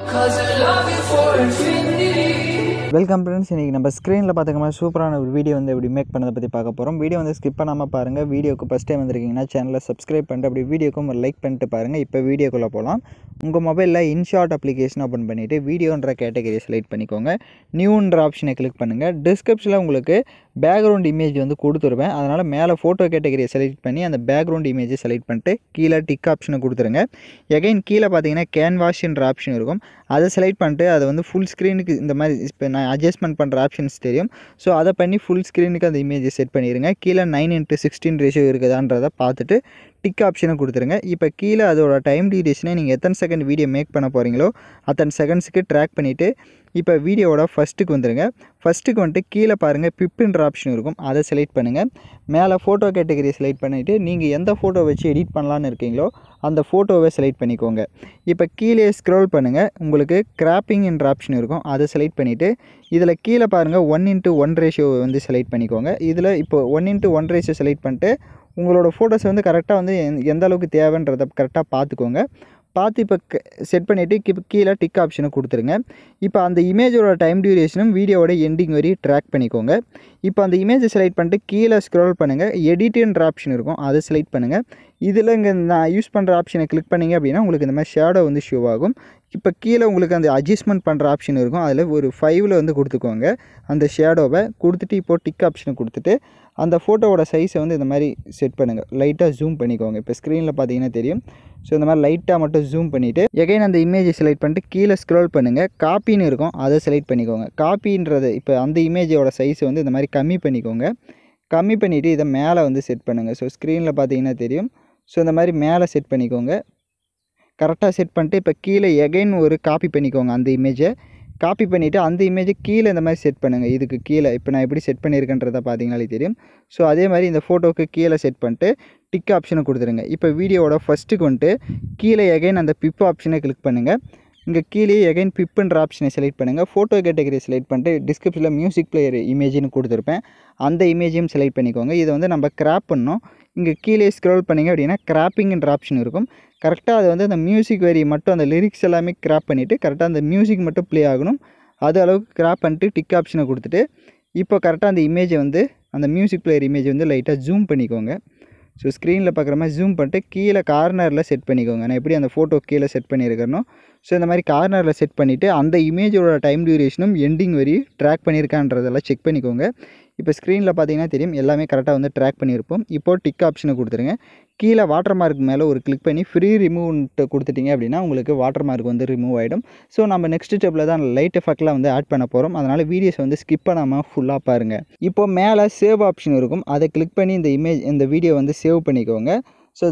Cause I love you for infinity. Welcome friends இன்றைக்கி நம்ம ஸ்க்ரீனில் பார்த்துக்க மாதிரி சூப்பரான ஒரு வீடியோ வந்து எப்படி மேக் பண்ணதை பற்றி பார்க்க போகிறோம் வீடியோ வந்து ஸ்கிப் பண்ணாமல் பாருங்கள் வீடியோக்கு ஃபஸ்ட் டைம் வந்திருக்கீங்கன்னா சேனலை சப்ஸ்கிரைப் பண்ணிட்டு அப்படி வீடியோக்கும் ஒரு லைக் பண்ணிட்டு பாருங்கள் இப்போ வீடியோக்குள்ளே போகலாம் உங்கள் மொபைலில் இன்ஷார்ட் அப்ளிகேஷன் ஓப்பன் பண்ணிவிட்டு வீடியோன்ற கேட்டகரியை செலக்ட் பண்ணிக்கோங்க நியூன்ற ஆப்ஷனை கிளிக் பண்ணுங்கள் டிஸ்கிரிப்ஷனில் உங்களுக்கு பேக்ரவுண்ட் இமேஜ் வந்து கொடுத்துருவேன் அதனால் மேலே ஃபோட்டோ கேட்டகரியை செலக்ட் பண்ணி அந்த பேக்ரவுண்ட் இமேஜை செலக்ட் பண்ணிட்டு கீழே டிக் ஆப்ஷனை கொடுத்துருங்க எகைன் கீழே பார்த்தீங்கன்னா கேன்வாஷ்ன்ற ஆப்ஷன் இருக்கும் அதை செலக்ட் பண்ணிட்டு அதை வந்து ஃபுல் ஸ்க்ரீனுக்கு இந்த மாதிரி இப்போ நான் அட்ஜஸ்ட்மெண்ட் பண்ணுற ஆப்ஷன்ஸ் தெரியும் ஸோ அதை பண்ணி ஃபுல் ஸ்க்ரீனுக்கு அந்த இமேஜை செட் பண்ணிடுங்க கீழே நைன் இன்ட்டு சிக்ஸ்டீன் ரேஷியோ இருக்குதான்றதை பார்த்துட்டு டிக் ஆப்ஷனை கொடுத்துருங்க இப்போ கீழே அதோட டைம் டியூரேஷனை நீங்கள் எத்தனை செகண்ட் வீடியோ மேக் பண்ண போகிறீங்களோ அத்தனை செகண்ட்ஸுக்கு ட்ராக் பண்ணிவிட்டு இப்போ வீடியோவோட ஃபஸ்ட்டுக்கு வந்துடுங்க ஃபஸ்ட்டுக்கு வந்துட்டு கீழே பாருங்கள் பிப்புன்ற ஆப்ஷன் இருக்கும் அதை செலக்ட் பண்ணுங்கள் மேலே ஃபோட்டோ கேட்டகரியை செலக்ட் பண்ணிவிட்டு நீங்கள் எந்த ஃபோட்டோ வச்சு எடிட் பண்ணலான்னு இருக்கீங்களோ அந்த ஃபோட்டோவை செலக்ட் பண்ணிக்கோங்க இப்போ கீழே ஸ்க்ரோல் பண்ணுங்கள் உங்களுக்கு கிராப்பிங் என்ற ஆப்ஷன் இருக்கும் அதை செலக்ட் பண்ணிவிட்டு இதில் கீழே பாருங்கள் ஒன் இன்ட்டு ஒன் ரேஷியோ வந்து செலக்ட் பண்ணிக்கோங்க இதில் இப்போ one into one ratio select பண்ணிட்டு உங்களோட ஃபோட்டோஸ் வந்து கரெக்டாக வந்து எந்த- எந்த அளவுக்கு தேவைன்றதை கரெக்டாக பார்த்துக்கோங்க பார்த்து இப்போ செட் பண்ணிவிட்டு இப்போ கீழே டிக் ஆப்ஷனை கொடுத்துருங்க இப்போ அந்த இமேஜோட டைம் டியூரேஷனும் வீடியோவோட எண்டிங் வரையும் ட்ராக் பண்ணிக்கோங்க இப்போ அந்த இமேஜை செலக்ட் பண்ணிட்டு கீழே ஸ்க்ரோல் பண்ணுங்கள் எடிட்டுன்ற ஆப்ஷன் இருக்கும் அதை செலக்ட் பண்ணுங்கள் இதில் இங்கே நான் யூஸ் பண்ணுற ஆப்ஷனை கிளிக் பண்ணீங்க அப்படின்னா உங்களுக்கு இந்த மாதிரி ஷேடோ வந்து ஷோ ஆகும் இப்போ கீழே உங்களுக்கு அந்த அட்ஜஸ்ட்மெண்ட் பண்ணுற ஆப்ஷன் இருக்கும் அதில் ஒரு ஃபைவ்ல வந்து கொடுத்துக்கோங்க அந்த ஷேடோவை கொடுத்துட்டு இப்போது டிக் ஆப்ஷனை கொடுத்துட்டு அந்த ஃபோட்டோவோட சைஸை வந்து இந்த மாதிரி செட் பண்ணுங்கள் லைட்டாக ஜூம் பண்ணிக்கோங்க இப்போ ஸ்க்ரீனில் பார்த்தீங்கன்னா தெரியும் ஸோ இந்த மாதிரி லைட்டாக மட்டும் ஜூம் பண்ணிவிட்டு எகைன் அந்த இமேஜை செலக்ட் பண்ணிட்டு கீழே ஸ்க்ரோல் பண்ணுங்கள் காப்பின்னு இருக்கும் அதை செலக்ட் பண்ணிக்கோங்க காப்பின்றது இப்போ அந்த இமேஜோட சைஸை வந்து இந்த மாதிரி கம்மி பண்ணிக்கோங்க கம்மி பண்ணிவிட்டு இதை மேலே வந்து செட் பண்ணுங்கள் ஸோ ஸ்க்ரீனில் பார்த்தீங்கன்னா தெரியும் ஸோ இந்த மாதிரி மேலே செட் பண்ணிக்கோங்க கரெக்டாக செட் பண்ணிட்டு இப்போ கீழே எகைன் ஒரு காப்பி பண்ணிக்கோங்க அந்த இமேஜை காப்பி பண்ணிவிட்டு அந்த இமேஜை கீழே இந்த மாதிரி செட் பண்ணுங்கள் இதுக்கு கீழே இப்போ நான் எப்படி செட் பண்ணியிருக்கேன்றதை பார்த்தீங்கனாலே தெரியும் ஸோ அதே மாதிரி இந்த ஃபோட்டோவுக்கு கீழே செட் பண்ணிட்டு டிக் ஆப்ஷனை கொடுத்துருங்க இப்போ வீடியோவோட ஃபஸ்ட்டுக்கு வந்துட்டு கீழே எகைன் அந்த பிப் ஆப்ஷனை கிளிக் பண்ணுங்கள் இங்கே கீழே எகைன் பிப்புன்ற ஆப்ஷனை செலக்ட் பண்ணுங்கள் ஃபோட்டோ கேட்டகரி செலக்ட் பண்ணிட்டு டிஸ்கிரிப்ஷனில் மியூசிக் பிளேயர் இமேஜ்னு கொடுத்துருப்பேன் அந்த இமேஜையும் செலக்ட் பண்ணிக்கோங்க இதை வந்து நம்ம கிராப் பண்ணோம் இங்கே கீழே ஸ்க்ரோல் பண்ணிங்க அப்படின்னா கிராப்பிங்ன்ற ஆப்ஷன் இருக்கும் கரெக்டாக அது வந்து அந்த மியூசிக் வரி மட்டும் அந்த லிரிக்ஸ் எல்லாமே கிராப் பண்ணிவிட்டு கரெக்டாக அந்த மியூசிக் மட்டும் ப்ளே ஆகணும் அது அளவுக்கு கிராப் பண்ணிட்டு டிக் ஆப்ஷனை கொடுத்துட்டு இப்போ கரெக்டாக அந்த இமேஜை வந்து அந்த மியூசிக் பிளேயர் இமேஜ் வந்து லைட்டாக ஜூம் பண்ணிக்கோங்க ஸோ ஸ்க்ரீனில் பார்க்குற மாதிரி ஜூம் பண்ணிட்டு கீழே கார்னரில் செட் பண்ணிக்கோங்க நான் எப்படி அந்த ஃபோட்டோ கீழே செட் பண்ணியிருக்கிறனோ ஸோ இந்த மாதிரி கார்னரில் செட் பண்ணிவிட்டு அந்த இமேஜோட டைம் டியூரேஷனும் எண்டிங் வரையும் ட்ராக் பண்ணியிருக்கான்றதெல்லாம் செக் பண்ணிக்கோங்க இப்போ ஸ்க்ரீனில் பார்த்தீங்கன்னா தெரியும் எல்லாமே கரெக்டாக வந்து ட்ராக் பண்ணியிருப்போம் இப்போ டிக் ஆப்ஷனை கொடுத்துருங்க கீழே வாட்டர் மார்க் மேலே ஒரு கிளிக் பண்ணி ஃப்ரீ ரிமூவ்ன்ட்டு கொடுத்துட்டீங்க அப்படின்னா உங்களுக்கு வாட்டர் மார்க் வந்து ரிமூவ் ஆகிடும் ஸோ நம்ம நெக்ஸ்ட் ஸ்டெப்பில் தான் லைட் எஃபெக்ட்லாம் வந்து ஆட் பண்ண போகிறோம் அதனால் வீடியோஸ் வந்து ஸ்கிப் பண்ணாமல் ஃபுல்லாக பாருங்கள் இப்போ மேலே சேவ் ஆப்ஷன் இருக்கும் அதை கிளிக் பண்ணி இந்த இமேஜ் இந்த வீடியோ வந்து சேவ் பண்ணிக்கோங்க ஸோ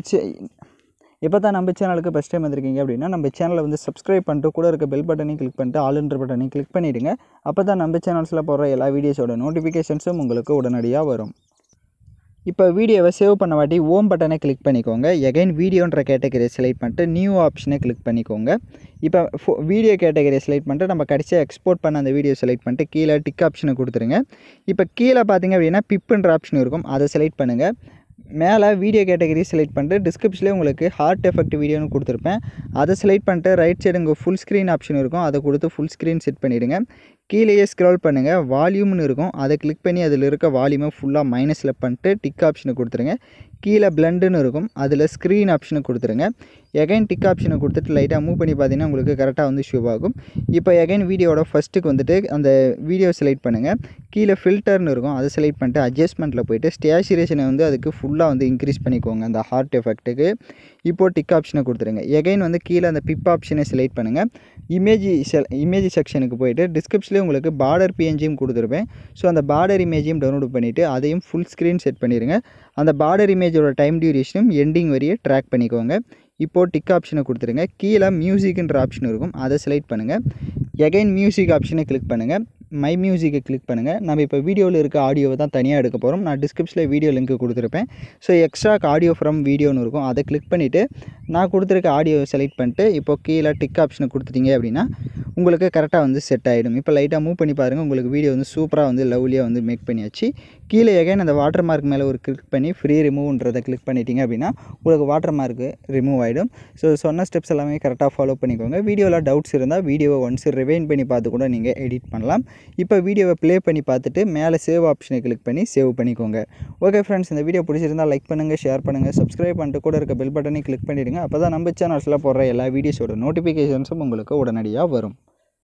இப்போ தான் நம்ம சேனலுக்கு ஃபஸ்ட் டைம் வந்திருக்கீங்க அப்படின்னா நம்ம சேனலை வந்து சப்ஸ்கிரைப் பண்ணிட்டு கூட இருக்க பெல் பட்டனையும் கிளிக் பண்ணிட்டு ஆளுன்ற பட்டனையும் கிளிக் பண்ணிவிடுங்க அப்போ தான் நம்ம சேனல்ஸில் போடுற எல்லா வீடியோஸோட நோட்டிஃபிகேஷன்ஸும் உங்களுக்கு உடனடியாக வரும் இப்போ வீடியோவை சேவ் பண்ண வாட்டி ஓம் பட்டனை கிளிக் பண்ணிக்கோங்க எகைன் வீடியோன்ற கேட்டகரியை செலக்ட் பண்ணிட்டு நியூ ஆப்ஷனை கிளிக் பண்ணிக்கோங்க இப்போ ஃபோ வீடியோ கேட்டகரியை செலக்ட் பண்ணிட்டு நம்ம கடைசியாக எக்ஸ்போர்ட் பண்ண அந்த வீடியோ செலக்ட் பண்ணிட்டு கீழே டிக் ஆப்ஷனை கொடுத்துருங்க இப்போ கீழே பார்த்தீங்க அப்படின்னா பிப்புன்ற ஆப்ஷன் இருக்கும் அதை செலக்ட் பண்ணுங்கள் மேலே வீடியோ கேட்டகரி செலக்ட் பண்ணிட்டு டிஸ்கிரிப்ஷன்லேயே உங்களுக்கு ஹார்ட் எஃபெக்ட் வீடியோன்னு கொடுத்துருப்பேன் அதை செலக்ட் பண்ணிட்டு ரைட் சைடு உங்கள் ஃபுல் ஸ்க்ரீன் ஆப்ஷன் இருக்கும் அதை கொடுத்து ஃபுல் ஸ்க்ரீன் செட் பண்ணிவிடுங்க கீழேயே ஸ்க்ரோல் பண்ணுங்கள் வால்யூம்னு இருக்கும் அதை கிளிக் பண்ணி அதில் இருக்க வால்யூமை ஃபுல்லாக மைனஸில் பண்ணிட்டு டிக் ஆப்ஷனை கொடுத்துருங்க கீழே பிளண்டுன்னு இருக்கும் அதில் ஸ்க்ரீன் ஆப்ஷனை கொடுத்துருங்க எகைன் டிக் ஆப்ஷனை கொடுத்துட்டு லைட்டாக மூவ் பண்ணி பார்த்தீங்கன்னா உங்களுக்கு கரெக்டாக வந்து ஷூ ஆகும் இப்போ எகைன் வீடியோட ஃபஸ்ட்டுக்கு வந்துட்டு அந்த வீடியோ செலக்ட் பண்ணுங்கள் கீழே ஃபில்டர்னு இருக்கும் அதை செலக்ட் பண்ணிட்டு அட்ஜஸ்ட்மெண்ட்டில் போயிட்டு ஸ்டேச்சுரேஷனை வந்து அதுக்கு ஃபுல்லாக வந்து இன்க்ரீஸ் பண்ணிக்கோங்க அந்த ஹார்ட் எஃபெக்ட்டுக்கு இப்போது டிக் ஆப்ஷனை கொடுத்துருங்க எகைன் வந்து கீழே அந்த பிப் ஆப்ஷனை செலக்ட் பண்ணுங்கள் இமேஜ் செல் இமேஜ் செக்ஷனுக்கு போயிட்டு டிஸ்கிரிப்ஷன்லேயே உங்களுக்கு பார்டர் பிஎன்ஜியும் கொடுத்துருப்பேன் ஸோ அந்த பார்டர் இமேஜையும் டவுன்லோட் பண்ணிவிட்டு அதையும் ஃபுல் ஸ்க்ரீன் செட் பண்ணிடுங்க அந்த பார்டர் இமேஜோட டைம் டியூரேஷனும் எண்டிங் வரையே ட்ராக் பண்ணிக்கோங்க இப்போது டிக் ஆப்ஷனை கொடுத்துருங்க கீழே மியூசிக்ன்ற ஆப்ஷன் இருக்கும் அதை செலக்ட் பண்ணுங்கள் எகைன் மியூசிக் ஆப்ஷனை கிளிக் பண்ணுங்கள் மை மியூசிக்கை கிளிக் பண்ணுங்கள் நம்ம இப்போ வீடியோவில் இருக்க ஆடியோவை தான் தனியாக எடுக்க போகிறோம் நான் டிஸ்கிரிப்ஷனில் வீடியோ லிங்க் கொடுத்துருப்பேன் ஸோ எக்ஸ்ட்ரா ஆடியோ ஃப்ரம் வீடியோன்னு இருக்கும் அதை கிளிக் பண்ணிவிட்டு நான் கொடுத்துருக்க ஆடியோவை செலக்ட் பண்ணிட்டு இப்போ கீழே டிக் ஆப்ஷனை கொடுத்துட்டீங்க அப்படின்னா உங்களுக்கு கரெக்டாக வந்து செட் ஆகிடும் இப்போ லைட்டாக மூவ் பண்ணி பாருங்கள் உங்களுக்கு வீடியோ வந்து சூப்பராக வந்து லவ்லியாக வந்து மேக் பண்ணியாச்சு கீழே எகைன் அந்த வாட்டர் மார்க் மேலே ஒரு கிளிக் பண்ணி ஃப்ரீ ரிமூவ்ன்றதை கிளிக் பண்ணிட்டீங்க அப்படின்னா உங்களுக்கு வாட்டர் மார்க்கு ரிமூவ் ஆகிடும் ஸோ சொன்ன ஸ்டெப்ஸ் எல்லாமே கரெக்டாக ஃபாலோ பண்ணிக்கோங்க வீடியோவில் டவுட்ஸ் இருந்தால் வீடியோவை ஒன்ஸ் ரிவைன் பண்ணி பார்த்து கூட நீங்கள் எடிட் பண்ணலாம் இப்போ வீடியோவை ப்ளே பண்ணி பார்த்துட்டு மேலே சேவ் ஆப்ஷனை கிளிக் பண்ணி சேவ் பண்ணிக்கோங்க ஓகே ஃப்ரெண்ட்ஸ் இந்த வீடியோ பிடிச்சிருந்தால் லைக் பண்ணுங்கள் ஷேர் பண்ணுங்கள் சப்ஸ்கிரைப் பண்ணிட்டு கூட இருக்க பெல் பட்டனை கிளிக் பண்ணிவிடுங்க அப்போ தான் நம்ம சேனல்ஸில் போடுற எல்லா வீடியோஸோட நோட்டிஃபிகேஷன்ஸும் உங்களுக்கு உடனடியாக வரும்